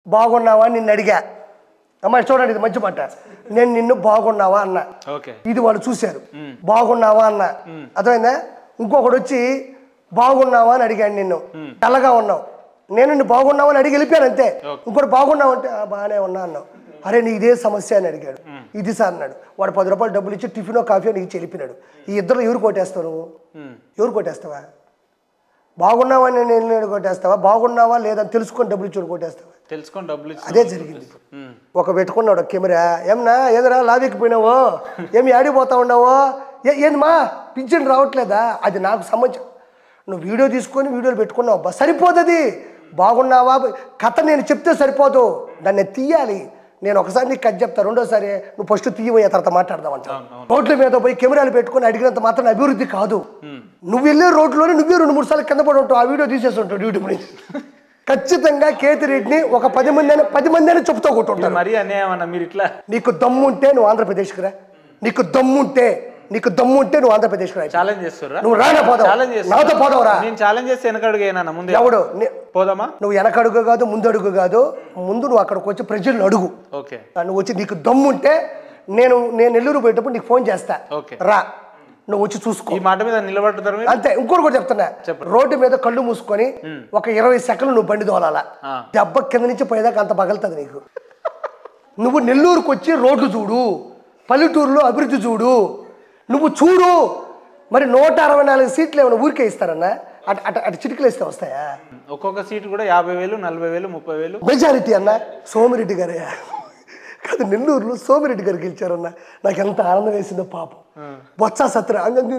బాగున్నావా అని నిన్ను అడిగా అమ్మాయి చూడండి ఇది మంచి మాట నేను నిన్ను బాగున్నావా అన్నా ఓకే ఇది వాళ్ళు చూశారు బాగున్నావా అన్న అర్థమైందా ఇంకొకడు వచ్చి బాగున్నావా అని అడిగాడు నిన్ను తెల్లగా ఉన్నావు నేను నిన్ను బాగున్నావా అని అడిగి వెళ్ళిపోయాను అంతే ఇంకోటి బాగున్నావు అంటే "ఆ, బాగానే ఉన్నా అన్నావు అరే నీ ఇదే సమస్య అని అడిగాడు ఇది సార్ అన్నాడు వాడు పది రూపాయలు డబ్బులు ఇచ్చి టిఫినో కాఫీ నీకు చెలిపినాడు ఈ ఇద్దరు ఎవరు కొట్టేస్తావు నువ్వు ఎవరు కొట్టేస్తావా బాగున్నావా అని నేను కొట్టేస్తావా బాగున్నావా లేదని తెలుసుకొని డబ్బులు ఇచ్చి కొట్టేస్తావా తెలుసుకొని డబ్బులు ఇచ్చి అదే జరిగింది ఒక పెట్టుకున్నాడు ఒక కెమెరా ఏమన్నా ఏదరా లావికి పోయినావో ఏమి ఆడిపోతా ఉన్నావో ఏ ఏందమ్మా పింఛన్ రావట్లేదా అది నాకు సంబంధించి నువ్వు వీడియో తీసుకొని వీడియోలు పెట్టుకున్నావు అబ్బా సరిపోతుంది బాగున్నావా కథ నేను చెప్తే సరిపోదు దాన్ని తీయాలి నేను ఒకసారి నీకు కథ చెప్తా రెండోసారి నువ్వు ఫస్ట్ తీయబోయే తర్వాత మాట్లాడదామంట రోడ్ల మీద పోయి కెమెరాలు పెట్టుకొని అడిగినంత మాత్రం అభివృద్ధి కాదు నువ్వు వెళ్ళే రోడ్లోనే నువ్వే రెండు మూడు సార్లు కింద పడి ఉంటావు ఆ వీడియో తీసేసి ఉంటావు యూట్యూబ్ నుంచి ఖచ్చితంగా కేతి రెడ్డిని ఒక పది మంది అని పది మంది అని చెప్తూ కొట్టుంటారు మరీ అన్యాయం అన్న మీరు ఇట్లా నీకు దమ్ముంటే నువ్వు ఆంధ్రప్రదేశ్కి రా నీకు దమ్ముంటే నీకు దమ్ముంటే నువ్వు ఆంధ్రప్రదేశ్కి రా ఛాలెంజ్ చేస్తుర్రా నువ్వు రానా పోదావు ఛాలెంజ్ నాతో పోదావురా నేను ఛాలెంజ్ చేస్తే వెనకడుగు ఏనా ముందే ఎవడు నీ- పోదామా నువ్వు వెనకడుగు కాదు ముందు అడుగు కాదు ముందు నువ్వు అక్కడికి వచ్చి ప్రజలను అడుగు ఓకే ఆ, నువ్వు వచ్చి నీకు దమ్ముంటే నేను నేను నెల్లూరు పోయేటప్పుడు నీకు ఫోన్ చేస్తా ఓకే. రా నువ్వు వచ్చి చూసుకో ఈ మాట మీద నిలబడుతారు మీరు అంతే ఇంకోటి కూడా చెప్తున్నా రోడ్డు మీద కళ్ళు మూసుకొని ఒక ఇరవై సెకండ్లు నువ్వు బండి దోలాలా ఆ. దెబ్బ కింద నుంచి పోయేదాకా అంత పగలుతుంది నీకు నువ్వు నెల్లూరుకు వచ్చి రోడ్డు చూడు పల్లెటూరులో అభివృద్ధి చూడు నువ్వు చూడు మరి నూట అరవై నాలుగు సీట్లు ఏమైనా ఊరికే ఇస్తారన్నా అటు అటు అటు చిటికలు ఇస్తే వస్తాయా ఒక్కొక్క సీట్ కూడా యాభై వేలు నలభై వేలు ముప్పై వేలు మెజారిటీ అన్న సోమిరెడ్డి గారే కాదు నెల్లూరులో సోమిరెడ్డి గారు గెలిచారన్న నాకు ఎంత ఆనందం వేసిందో పాపం బొత్స సత్ర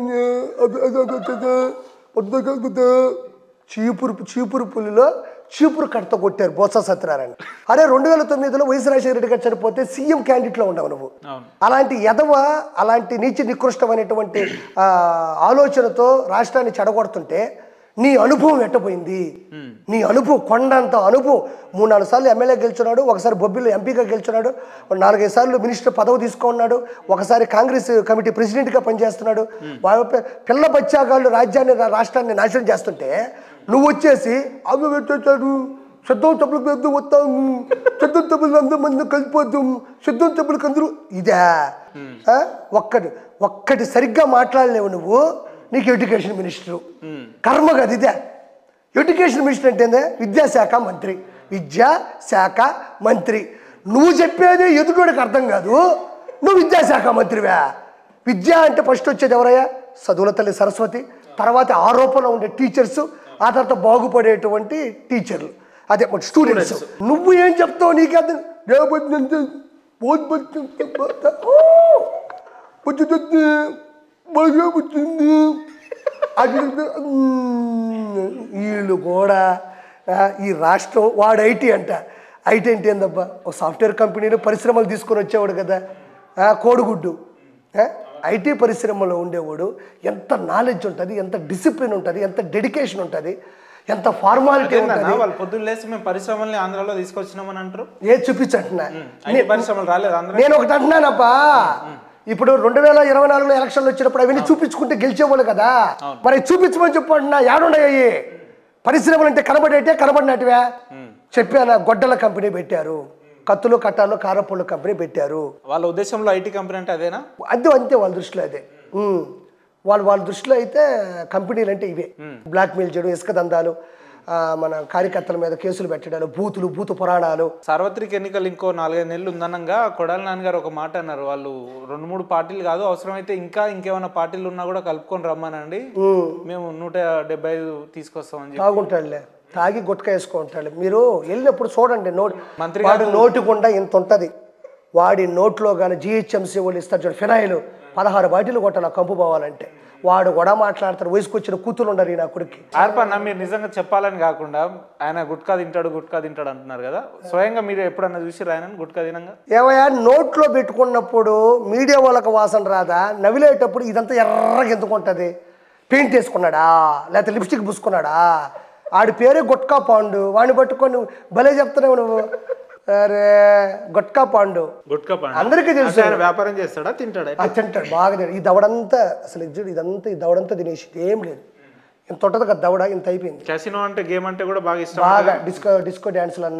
చీపురు చీపురు పులిలో చీపురు కడత కొట్టారు బొత్స సత్యనారాయణ అరే రెండు వేల తొమ్మిదిలో వైఎస్ రాజశేఖర రెడ్డి గారు చనిపోతే సీఎం క్యాండిడేట్లో ఉండవు నువ్వు అవును. అలాంటి ఎదవ అలాంటి నీచి నికృష్టమైనటువంటి ఆ, ఆలోచనతో రాష్ట్రాన్ని చెడగొడుతుంటే నీ అనుభవం ఎట్టపోయింది నీ అనుభవం కొండంత అనుభవం మూడు నాలుగు సార్లు ఎమ్మెల్యే గెలుచున్నాడు ఒకసారి బొబ్బిలో ఎంపీగా గెలుచున్నాడు ఒక నాలుగైదు సార్లు మినిస్టర్ పదవి తీసుకున్నాడు ఒకసారి కాంగ్రెస్ కమిటీ ప్రెసిడెంట్గా పనిచేస్తున్నాడు వాళ్ళ పి- పిల్ల బచ్చాగాళ్ళు రాజ్యాన్ని రా- రాష్ట్రాన్ని నాశనం చేస్తుంటే నువ్వు వచ్చేసి అవి పెట్టేశాడు సిద్ధం సభలకు అందరూ వస్తాము సిద్ధం సభలు అందరూ మంది కలిసిపోతాము సిద్ధం సభలకు అందరూ ఇదా ఆ? ఒక్కటి ఒక్కటి సరిగ్గా మాట్లాడలేవు నువ్వు నీకు ఎడ్యుకేషన్ మినిస్టరు కర్మ కదా ఇదే ఎడ్యుకేషన్ మినిస్టర్ అంటే ఏందే? విద్యాశాఖ మంత్రి విద్యాశాఖ మంత్రి నువ్వు చెప్పేది ఎదుటోడికి అర్థం కాదు నువ్వు విద్యాశాఖ మంత్రివా విద్య అంటే ఫస్ట్ వచ్చేది ఎవరయ్యా చదువుల తల్లి సరస్వతి తర్వాత ఆరోపణ ఉండే టీచర్స్ ఆ తర్వాత బాగుపడేటువంటి టీచర్లు అదే స్టూడెంట్స్ నువ్వు ఏం చెప్తావు నీకు అర్థం రేపటి నుంచి పోతు పోతు ఓ! వచ్చేటట్టు బాగా వచ్చింది అది మ్మ్. వీళ్ళు కూడా ఆ, ఈ రాష్ట్రం వాడు ఐటీ అంట ఐటీ అంటే ఏందబ్బా ఒక సాఫ్ట్వేర్ కంపెనీలో పరిశ్రమలు తీసుకొని వచ్చేవాడు కదా ఆ, కోడిగుడ్డు ఆ, ఐటీ పరిశ్రమలో ఉండేవాడు ఎంత నాలెడ్జ్ ఉంటుంది ఎంత డిసిప్లిన్ ఉంటుంది ఎంత డెడికేషన్ ఉంటుంది ఎంత ఫార్మాలిటీ ఏందన్నా ఉంటుంది వాళ్ళు పొద్దున్న లేసి మేము పరిశ్రమల్ని ఆంధ్రాలో తీసుకొచ్చినామని అంటారు ఏ చూపించంటున్నా ఐటీ పరిశ్రమలు రాలేదు ఆంధ్ర నేను ఒకటి అంటున్నానప్పా ఇప్పుడు రెండు వేల ఇరవై నాలుగులో ఎలక్షన్లు వచ్చినప్పుడు అవన్నీ చూపించుకుంటే గెలిచేవాళ్ళు కదా మరి చూపించమని చెప్పు అంటున్నా ఏడున్నాయి పరిశ్రమలు అంటే కనబడేటే కనబడినట్టువే చెప్పాను గొడ్డల కంపెనీ పెట్టారు కత్తులు కట్టాలు కారపొళ్ళు కంపెనీ పెట్టారు వాళ్ళ ఉద్దేశంలో ఐటీ కంపెనీ అంటే అదేనా అంతే అంతే వాళ్ళ దృష్టిలో అదే ఉమ్. వాళ్ళ వాళ్ళ దృష్టిలో అయితే కంపెనీలు అంటే ఇవే బ్లాక్ మెయిల్ చేయడం ఇసుక దందాలు ఆ, మన కార్యకర్తల మీద కేసులు పెట్టడాలు బూతులు బూతు పురాణాలు సార్వత్రిక ఎన్నికలు ఇంకో నాలుగైదు నెలలు ఉందనంగా కొడాలి నాన్నగారు ఒక మాట అన్నారు వాళ్ళు రెండు మూడు పార్టీలు కాదు అవసరమైతే ఇంకా ఇంకేమైనా పార్టీలు ఉన్నా కూడా కలుపుకొని రమ్మనండి ఉమ్. మేము నూట డెబ్బై ఐదు తీసుకొస్తామని చెప్పి తాగుంటాడులే తాగి గుట్క వేసుకుంటాడు మీరు వెళ్ళినప్పుడు చూడండి నోట్ మంత్రి వాడి నోటి గుండా ఇంత ఉంటుంది వాడి నోట్లో కానీ జిహెచ్ఎంసీ వాళ్ళు ఇస్తారు చూడు ఫినాయిల్ పదహారు బాటిల్ కొట్టాలి ఆ కంపు పోవాలంటే వాడు కూడా మాట్లాడతారు వయసుకొచ్చిన కూతురు ఉండరు ఈ నా కొడుక్కి ఆర్పన్న మీరు నిజంగా చెప్పాలని కాకుండా ఆయన గుట్కా తింటాడు గుట్కా తింటాడు అంటున్నారు కదా స్వయంగా మీరు ఎప్పుడన్నా చూసి ఆయన గుట్కా తినంగా ఏమయ్యా నోట్లో పెట్టుకున్నప్పుడు మీడియా వాళ్ళకి వాసన రాదా నవిలేటప్పుడు ఇదంతా ఎర్రగా ఎందుకు ఉంటుంది పెయింట్ వేసుకున్నాడా లేకపోతే లిప్స్టిక్ పూసుకున్నాడా ఆడి పేరే గుట్కా పాండు వాడిని పట్టుకొని నువ్వు భలే చెప్తున్నావు నువ్వు అరే గుట్కా పాండు గుట్కా పండు అందరికీ తెలుసు ఆయన వ్యాపారం చేస్తాడా తింటాడా ఆ తింటాడు బాగా తింటాడు ఈ దవడంతా అసలు ఇది చూడు ఇదంతా ఈ దవడంతా తినేసి ఏం లేదు ఇంత ఉంటుంది కదా దవడ ఇంత అయిపోయింది క్యాసినో అంటే గేమ్ అంటే కూడా బాగా ఇష్టం బాగా డిస్కో డిస్కో డ్యాన్సులు అన్నా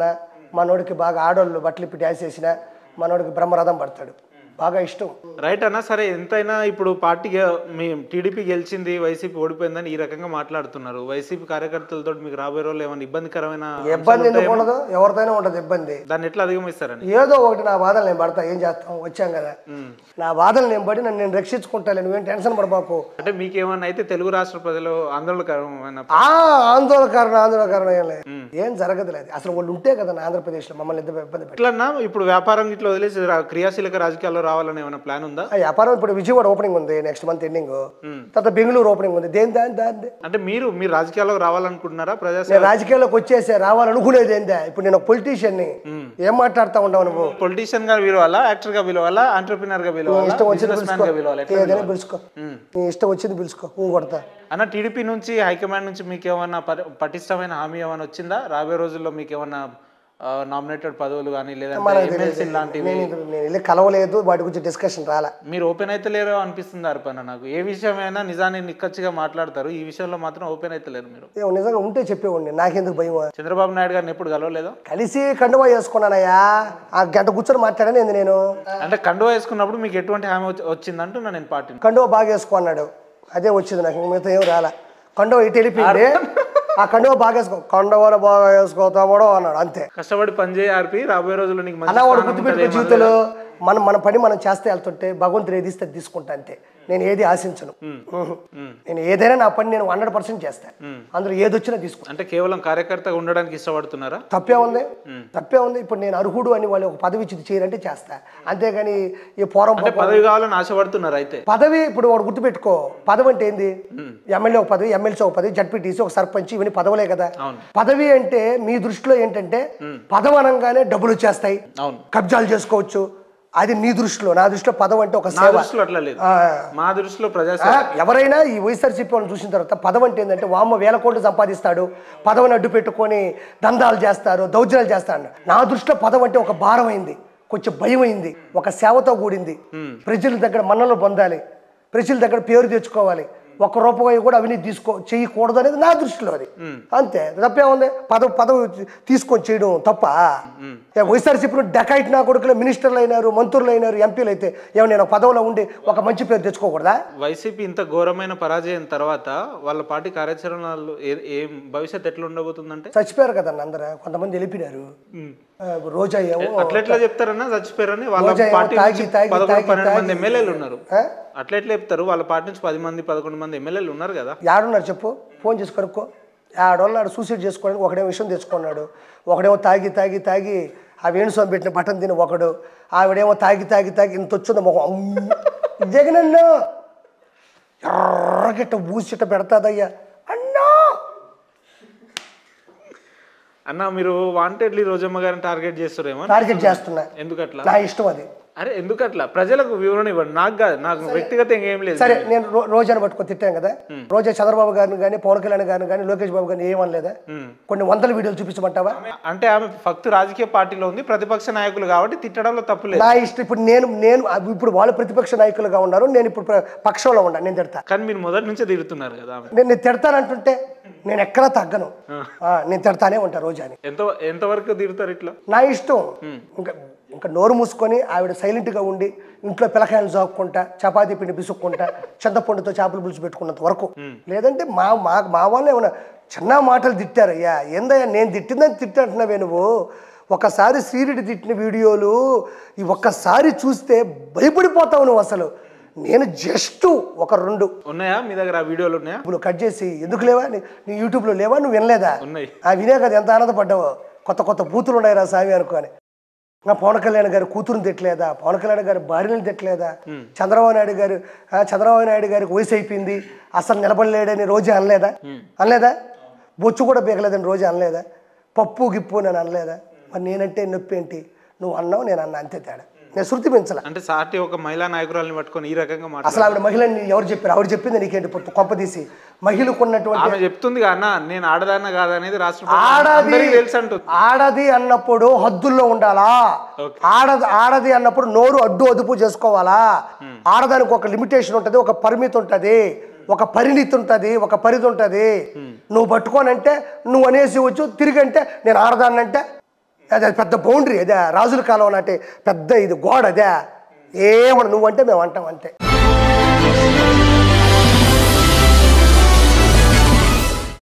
మనోడికి బాగా ఆడోళ్ళు బట్టలు ఇప్పి డ్యాన్స్ చేసిన మనోడికి బ్రహ్మరథం పడతాడు బాగా ఇష్టం రైట్ అన్న సరే ఎంతైనా ఇప్పుడు పార్టీ గె- మీ టీడీపీ గెలిచింది వైసీపీ ఓడిపోయిందని ఈ రకంగా మాట్లాడుతున్నారు వైసీపీ కార్యకర్తలతో మీకు రాబోయే రోజులు ఏమైనా ఇబ్బందికరమైన ఇబ్బంది ఎందుకు ఉండదు ఎవరితోనే ఉండదు ఇబ్బంది దాన్ని ఎట్లా అధిగమిస్తారని ఏదో ఒకటి నా బాధలు నేను పడతా ఏం చేస్తాం వచ్చాం కదా నా బాధలు నేను పడి నన్ను నేను రక్షించుకుంటాను నువ్వేం టెన్షన్ పడబాకు అంటే మీకు ఏమన్నా అయితే తెలుగు రాష్ట్ర ప్రజలు ఆందోళనకరమైన ఆ ఆందోళనకారణ ఆందోళనకారణ ఏం లేదు ఏం జరగదు లేదు అసలు వాళ్ళు ఉంటే కదా నా ఆంధ్రప్రదేశ్లో మమ్మల్ని ఎంత ఇబ్బంది పెట్టి ఎట్లన్నా ఇప్పుడు వ్యాపారం ఇట్లా వదిలేసి రా- క్రియాశీలక రాజకీయాల్లో రావాలని ఏమైనా ప్లాన్ ఉందా ఆ వ్యాపారం ఇప్పుడు విజయవాడ ఓపెనింగ్ ఉంది నెక్స్ట్ మంత్ ఎండింగ్ తర్వాత బెంగళూరు ఓపెనింగ్ ఉంది దేని దాని దాని అంటే మీరు మీరు రాజకీయాల్లోకి రావాలనుకుంటున్నారా ప్రజా నేను రాజకీయాల్లోకి వచ్చేసే రావాలనుకునేది ఏందా ఇప్పుడు నేను ఒక పొలిటీషియన్ని ఏం మాట్లాడుతా ఉండవు నువ్వు పొలిటీషియన్ గా పిలవాలా యాక్టర్ గా పిలవాలా ఆంటర్ప్రినర్ గా పిలవాలా ఇష్టం వచ్చింది బిజినెస్ మ్యాన్ గా పిలవాలి పిలుచుకో ఏదైనా పిలుచుకో నీ ఇష్టం వచ్చింది పిలుచుకో నువ్వు కొడతా అన్న టీడీపీ నుంచి హైకమాండ్ నుంచి మీకు ఏమన్నా పరి- పటిష్టమైన హామీ ఏమైనా వచ్చిందా రాబోయే రోజుల్లో మీకు ఏమన్నా నామినేటెడ్ పదవులు కానీ లేదంటే ఎమ్మెల్సీ లాంటివి నేను ఇది- నేను వెళ్ళి కలవలేదు వాటి గురించి డిస్కషన్ రాలా మీరు ఓపెన్ అయితే లేరో అనిపిస్తుంది అర్పణ నాకు ఏ విషయమైనా నిజాన్ని నిక్కచ్చిగా మాట్లాడతారు ఈ విషయంలో మాత్రం ఓపెన్ అయితే లేరు మీరు ఏమో నిజంగా ఉంటే చెప్పేవాడిని నాకెందుకు భయం చంద్రబాబు నాయుడు గారిని ఎప్పుడు కలవలేదా కలిసి కండువా చేసుకున్నానయ్యా ఆ గంట కూర్చొని మాట్లాడాను ఏంది నేను అంటే కండువా వేసుకున్నప్పుడు మీకు ఎటువంటి హామీ వచ్చి- వచ్చిందంటున్నా నేను పార్టీని కండువా బాగా వేసుకో అన్నాడు అదే వచ్చింది నాకు ఇంక మిగతా ఏం రాలా కండువా ఇటు వెళ్ళిపోయింది ఆ కండువా బాగా వేసుకో కండువాను బాగా వేసుకో తమ్ముడు అన్నాడు అంతే కష్టపడి పనిచేయ ఆర్పి రాబోయే రోజుల్లో నీకు మంచి అన్న వాడు స్థానం గుర్తుపెట్టుకో ఉంటది జీవితంలో మనం మన పని మనం చేస్తే వెళ్తుంటే భగవంతుడు ఏది ఇస్తే అది తీసుకుంటా అంతే నేను ఏది ఆశించను ఊహు. నేను ఏదైనా నా పని నేను హండ్రెడ్ పర్సెంట్ చేస్తాను అందులో ఏది వచ్చినా తీసుకుంటా అంటే కేవలం కార్యకర్తగా ఉండడానికి ఇష్టపడుతున్నారా తప్పే ఉంది తప్పే ఉంది ఇప్పుడు నేను అర్హుడు అని వాళ్ళు ఒక పదవి ఇచ్చి చేయాలంటే చేస్తా అంతేగాని ఈ పోరం అంటే పదవి కావాలని ఆశపడుతున్నారు అయితే పదవి ఇప్పుడు వాడు గుర్తుపెట్టుకో పదవి అంటే ఏంది ఎమ్మెల్యే ఒక పదవి ఎమ్మెల్సీ ఒక పదవి జడ్పీటీసీ ఒక సర్పంచ్ ఇవన్నీ పదవులే కదా అవును. పదవి అంటే మీ దృష్టిలో ఏంటంటే పదవి అనగానే డబ్బులు వచ్చేస్తాయి అవును కబ్జాలు చేసుకోవచ్చు అది నీ దృష్టిలో నా దృష్టిలో పదవి అంటే ఒక నా సేవ దృష్టిలో అట్లా లేదు ఆ, మా దృష్టిలో ప్రజా ఆ, ఎవరైనా ఈ వైఎస్ఆర్సీపీ వాళ్ళని చూసిన తర్వాత పదవి అంటే ఏంటంటే వామ్మ వేల కోట్లు సంపాదిస్తాడు పదవిని అడ్డు పెట్టుకొని దందాలు చేస్తారు దౌర్జన్యాలు చేస్తాడు నా దృష్టిలో పదవి అంటే ఒక భారం అయింది కొంచెం భయం అయింది ఒక సేవతో కూడింది ప్రజల దగ్గర మన్నలు పొందాలి ప్రజల దగ్గర పేరు తెచ్చుకోవాలి ఒక్క రూపాయి కూడా అవినీతి తీసుకో చేయకూడదు అనేది నా దృష్టిలో అది అంతే తప్పే ఉంది పదవి పదవి తీసుకొని చేయడం తప్ప ఏ వైఎస్ఆర్సీపీ డెకైట్ నా కొడుకులు మినిస్టర్లు అయినారు మంత్రులు అయినారు ఎంపీలు అయితే ఏమో నేను ఒక పదవిలో ఉండి ఒక మంచి పేరు తెచ్చుకోకూడదా వైసీపీ ఇంత ఘోరమైన పరాజయం తర్వాత వాళ్ళ పార్టీ కార్యాచరణలు ఏ- ఏం భవిష్యత్ ఎట్లా ఉండబోతుందంటే చచ్చిపోయారు కదన్న అందరూ కొంతమంది వెళ్ళిపోయినారు ఆ, ఇప్పుడు రోజా ఏమో అట్లా ఎట్లా చెప్తారన్నా చచ్చిపోయారని వాళ్ళ రోజా ఏమో పార్టీ తాగి, నుంచి తాగి, పదకొండు తాగి, పన్నెండు తాగి. మంది ఎమ్మెల్యేలు ఉన్నారు ఆ? అట్లా ఎట్లా చెప్తారు వాళ్ళ పార్టీ నుంచి పది మంది పదకొండు మంది ఎమ్మెల్యేలు ఉన్నారు కదా యాడున్నారు చెప్పు ఫోన్ చేసి కనుక్కో ఆడోళ్ళు సూసైడ్ చేసుకోవడానికి ఒకడేమో విషయం తెచ్చుకున్నాడు ఒకడేమో తాగి తాగి తాగి ఆ వేణుస్వామి పెట్టిన బటన్ తిని ఒకడు ఆవిడేమో తాగి తాగి తాగి ఇంత వచ్చింది మొహం అమ్ము. జగనన్న ఎర్రగిట్ట బూసిట పెడతాదయ్యా అన్నా అన్న మీరు వాంటెడ్లీ రోజమ్మ గారిని టార్గెట్ చేస్తారేమో టార్గెట్ చేస్తున్నా ఎందుకు అట్లా నా ఇష్టం అది అరే ఎందుకు అట్లా ప్రజలకు వివరణ ఇవ్వండి నాకు కాదు నాకు వ్యక్తిగతంగా ఏం లేదు సరే నేను రో- రోజాను పట్టుకొని తిట్టాను కదా రోజా చంద్రబాబు గారిని కానీ పవన్ కళ్యాణ్ గారిని కానీ లోకేష్ బాబు గారిని ఏమనలేదా కొన్ని వందల వీడియోలు చూపించమంటావా అంటే ఆమె ఫక్తు రాజకీయ పార్టీలో ఉంది ప్రతిపక్ష నాయకులు కాబట్టి తిట్టడంలో తప్పు లేదు నా ఇష్టం ఇప్పుడు నేను నేను ఇప్పుడు వాళ్ళు ప్రతిపక్ష నాయకులుగా ఉన్నారు నేను ఇప్పుడు ప్ర- పక్షంలో ఉన్నాను నేను తిడతా కానీ మీరు మొదటి నుంచే తిడుతున్నారు కదా ఆమె నేను నేను తిడతానంటుంటే నేను ఎక్కడా తగ్గను ఆ, నేను తిడతానే ఉంటా రోజాని ఎంత ఎంతవరకు తిడతారు ఇట్లా నా ఇష్టం ఇంకా ఇంకా నోరు మూసుకొని ఆవిడ సైలెంట్గా ఉండి ఇంట్లో పిలకాయలు జాక్కుంటా చపాతీ పిండి పిసుక్కుంటా చింతపండుతో చేపలు పులుసు పెట్టుకున్నంత వరకు లేదంటే మా మా మా వాళ్ళు ఏమైనా చిన్న మాటలు తిట్టారయ్యా ఏందయ్యా నేను తిట్టిందని తిట్టంటున్నావే నువ్వు ఒకసారి శ్రీరెడ్డి తిట్టిన వీడియోలు ఈ ఒక్కసారి చూస్తే భయపడిపోతావు నువ్వు అసలు నేను జస్ట్ ఒక రెండు ఉన్నాయా మీ దగ్గర ఆ వీడియోలు ఉన్నాయా ఇప్పుడు కట్ చేసి ఎందుకు లేవా నీ- నీ యూట్యూబ్లో లేవా నువ్వు వినలేదా ఉన్నాయి ఆ వినే కదా ఎంత ఆనందపడ్డావో కొత్త కొత్త బూతులు ఉన్నాయి రా స్వామి అనుకోని నా పవన్ కళ్యాణ్ గారి కూతురుని తిట్టలేదా పవన్ కళ్యాణ్ గారి భార్యని తిట్టలేదా చంద్రబాబు నాయుడు గారు ఆ, చంద్రబాబు నాయుడు గారికి వయసు అయిపోయింది అసలు నిలబడలేడని రోజే అనలేదా అనలేదా బొచ్చు కూడా బీగలేదని రోజే అనలేదా పప్పు గిప్పు నేను అనలేదా మరి నేనంటే నొప్పి ఏంటి నువ్వు అన్నావు నేను అన్నా అంతే తేడా నేను శృతి పెంచలా అంటే సాటి ఒక మహిళా నాయకురాలని పట్టుకొని ఈ రకంగా మాట్లాడు అసలు ఆవిడ మహిళని ఎవరు చెప్పారు ఆవిడ చెప్పింది నీకేంటి పొత్తు కొంప తీసి మహిళకు ఉన్నటువంటి ఆమె చెప్తుంది కదా అన్న నేను ఆడదాన్న కాదనేది రాష్ట్ర ప్రభుత్వం ఆడది అందరికీ తెలుసు అంటుంది ఆడది అన్నప్పుడు హద్దుల్లో ఉండాలా ఆడది ఆడది అన్నప్పుడు నోరు అడ్డు అదుపు చేసుకోవాలా ఆడదానికి ఒక లిమిటేషన్ ఉంటది ఒక పరిమితి ఉంటది ఒక పరిణితి ఉంటది ఒక పరిధి ఉంటది నువ్వు పట్టుకోనంటే నువ్వు అనేసి వచ్చు తిరిగి అంటే నేను ఆడదాన్నంటే అదే పెద్ద బౌండరీ అదే రాజుల కాలం నాటి పెద్ద ఇది గోడ అదే ఏమన్నా నువ్వంటే మేము అంటాం అంతే